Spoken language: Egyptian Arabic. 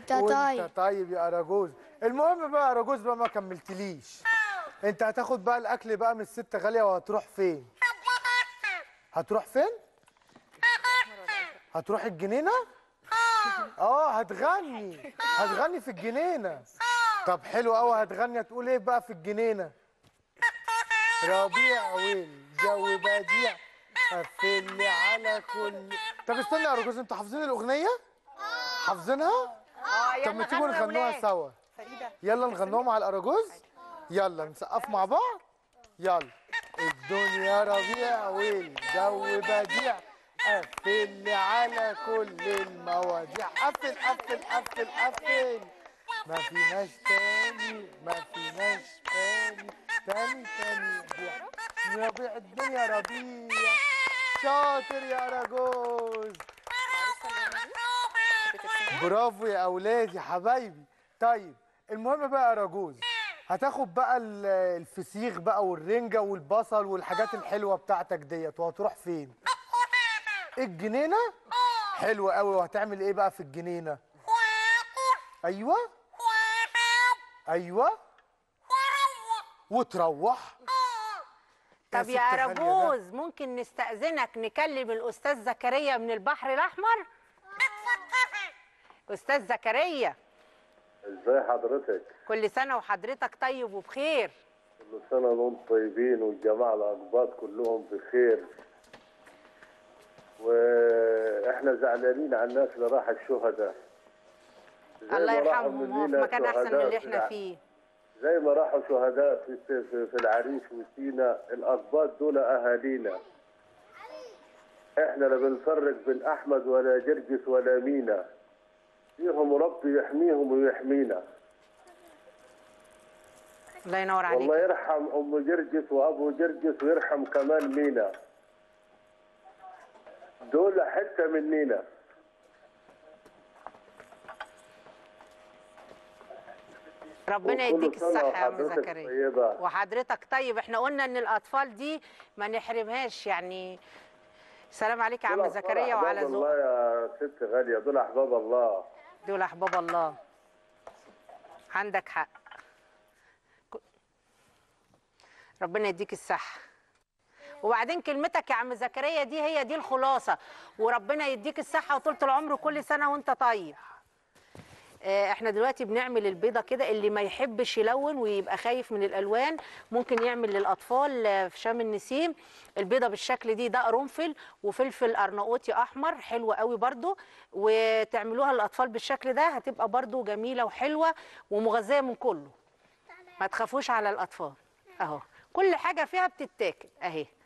وانت وانت طيب طيب يا اراجوز المهم بقى يا اراجوز بقى ما كملتليش انت هتاخد بقى الاكل بقى من الست غاليه وهتروح فين هتروح فين هتروح الجنينه اه هتغني هتغني في الجنينه طب حلو قوي هتغني هتقول ايه بقى في الجنينه ربيع والجو بديع قفلي على كل طب استنى يا رجوز انتوا حافظين الاغنيه حافظينها اه طب ما تيجوا نغنوها سوا يلا نغنوها مع الاراجوز يلا نسقف مع بعض يلا الدنيا ربيع والجو بديع قفل على كل المواضيع قفل قفل قفل قفل ما فيناش تاني ما فيناش تاني تاني تاني ربيع ربيع الدنيا ربيع شاطر يا راجوز برافو يا اولاد يا حبايبي طيب المهم بقى يا راجوز هتاخد بقى ال- الفسيخ بقى والرنجه والبصل والحاجات الحلوه بتاعتك ديت وهتروح فين الجنينه حلوه قوي وهتعمل ايه بقى في الجنينه ايوه ايوه وتروح طب ست يا غالية ده. رجوز ممكن نستأذنك نكلم الأستاذ زكريا من البحر الأحمر أستاذ زكريا ازاي حضرتك؟ كل سنة وحضرتك طيب وبخير كل سنة وانتم طيبين والجماعة الأقباط كلهم بخير واحنا زعلانين على الناس اللي راح الشهداء زي الله ما راحوا يرحمهم هو في مننا مكان أحسن من شهداء اللي في احنا الع- فيه زي ما راحوا شهداء في في, في العريش وسينا الأقباط دول أهالينا احنا لا بنفرق بين أحمد ولا جرجس ولا مينا فيهم ربي يحميهم ويحمينا الله ينور عليك والله يرحم ام جرجس وابو جرجس ويرحم كمان مينا دول حته مننا ربنا وكل يديك سنة الصحة يا عم وحضرتك زكريا طيبة. وحضرتك طيب احنا قلنا ان الأطفال دي ما نحرمهاش يعني سلام عليك يا عم دول زكريا أحباب وعلى الله ذوقك يا ست غاليه دول احباب الله دول أحباب الله عندك حق ك- ربنا يديك الصحة وبعدين كلمتك يا عم زكريا دي هي دي الخلاصة وربنا يديك الصحة وطولة العمر كل سنة وانت طيب آه، احنا دلوقتي بنعمل البيضة كده اللي ما يحبش يلون ويبقى خايف من الالوان ممكن يعمل للاطفال آه، في شام النسيم البيضة بالشكل دي ده قرنفل وفلفل ارناؤوطي احمر حلو قوي برضو وتعملوها للاطفال بالشكل ده هتبقى برضو جميلة وحلوة ومغذية من كله ما تخافوش على الاطفال اهو كل حاجة فيها بتتاكل اهي